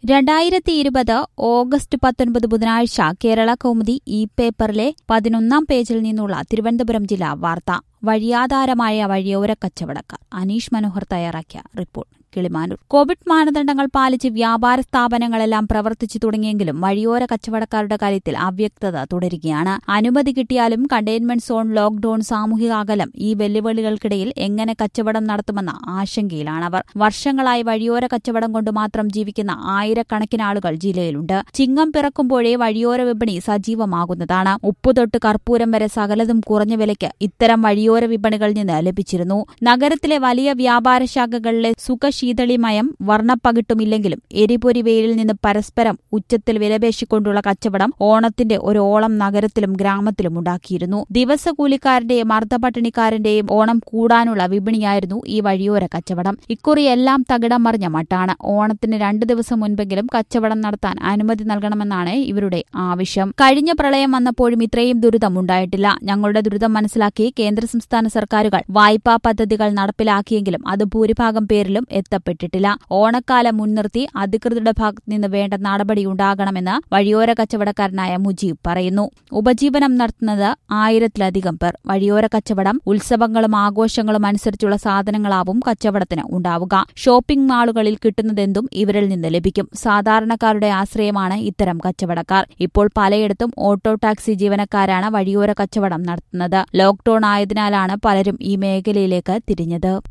രണ്ടായിരത്തി ഇരുപത് ഓഗസ്റ്റ് പത്തൊൻപത് ബുധനാഴ്ച കേരള കൗമുദി ഇ പേപ്പറിലെ പതിനൊന്നാം പേജിൽ നിന്നുള്ള തിരുവനന്തപുരം ജില്ലാ വാർത്ത വഴിയാധാരമായ വഴിയോര കച്ചവടക്കാർ അനീഷ് മനോഹർ തയ്യാറാക്കിയ റിപ്പോർട്ട് കിളിമാനൂർ കോവിഡ് മാനദണ്ഡങ്ങൾ പാലിച്ച് വ്യാപാര സ്ഥാപനങ്ങളെല്ലാം പ്രവർത്തിച്ചു തുടങ്ങിയെങ്കിലും വഴിയോര കച്ചവടക്കാരുടെ കാര്യത്തിൽ അവ്യക്തത തുടരുകയാണ് അനുമതി കിട്ടിയാലും കണ്ടെയ്ൻമെന്റ് സോൺ ലോക്ഡൌൺ സാമൂഹിക അകലം ഈ വെല്ലുവിളികൾക്കിടയിൽ എങ്ങനെ കച്ചവടം നടത്തുമെന്ന ആശങ്കയിലാണവർ വർഷങ്ങളായി വഴിയോര കച്ചവടം കൊണ്ട് മാത്രം ജീവിക്കുന്ന ആയിരക്കണക്കിന് ആളുകൾ ജില്ലയിലുണ്ട് ചിങ്ങം പിറക്കുമ്പോഴേ വഴിയോര വിപണി സജീവമാകുന്നതാണ് ഉപ്പു തൊട്ട് കർപ്പൂരം വരെ സകലതും കുറഞ്ഞ വിലയ്ക്ക് ഇത്തരം വഴിയോര വിപണികളിൽ നിന്ന് ലഭിച്ചിരുന്നു നഗരത്തിലെ വലിയ വ്യാപാര ശാഖകളിലെ സുഖശീതളിമയം വർണ്ണപ്പകിട്ടുമില്ലെങ്കിലും എരിപൊരി വെയിലിൽ നിന്ന് പരസ്പരം ഉച്ചത്തിൽ വിലപേശിക്കൊണ്ടുള്ള കച്ചവടം ഓണത്തിന്റെ ഒരു ഓളം നഗരത്തിലും ഗ്രാമത്തിലും ഉണ്ടാക്കിയിരുന്നു ദിവസകൂലിക്കാരന്റെയും അർദ്ധപട്ടിണിക്കാരന്റെയും ഓണം കൂടാനുള്ള വിപണിയായിരുന്നു ഈ വഴിയോര കച്ചവടം ഇക്കുറി എല്ലാം തകിടം മറിഞ്ഞ മട്ടാണ് ഓണത്തിന് രണ്ടു ദിവസം മുൻപെങ്കിലും കച്ചവടം നടത്താൻ അനുമതി നൽകണമെന്നാണ് ഇവരുടെ ആവശ്യം കഴിഞ്ഞ പ്രളയം വന്നപ്പോഴും ഇത്രയും ദുരിതം ഉണ്ടായിട്ടില്ല ഞങ്ങളുടെ ദുരിതം മനസ്സിലാക്കി കേന്ദ്ര സംസ്ഥാന സർക്കാരുകൾ വായ്പാ പദ്ധതികൾ നടപ്പിലാക്കിയെങ്കിലും അത് ഭൂരിഭാഗം പേരിലും എത്തപ്പെട്ടിട്ടില്ല ഓണക്കാലം മുൻനിർത്തി അധികൃതരുടെ ഭാഗത്ത് നിന്ന് വേണ്ട നടപടിയുണ്ടാകണമെന്ന് വഴിയോര കച്ചവടക്കാരനായ മുജീബ് പറയുന്നു ഉപജീവനം നടത്തുന്നത് ആയിരത്തിലധികം പേർ വഴിയോര കച്ചവടം ഉത്സവങ്ങളും ആഘോഷങ്ങളും അനുസരിച്ചുള്ള സാധനങ്ങളാവും കച്ചവടത്തിന് ഉണ്ടാവുക ഷോപ്പിംഗ് മാളുകളിൽ കിട്ടുന്നതെന്തും ഇവരിൽ നിന്ന് ലഭിക്കും സാധാരണക്കാരുടെ ആശ്രയമാണ് ഇത്തരം കച്ചവടക്കാർ ഇപ്പോൾ പലയിടത്തും ഓട്ടോ ടാക്സി ജീവനക്കാരാണ് വഴിയോര കച്ചവടം നടത്തുന്നത് ലോക്ഡൌൺ ആയതിനാലാണ് പലരും ഈ മേഖലയിലേക്ക് തിരിഞ്ഞത്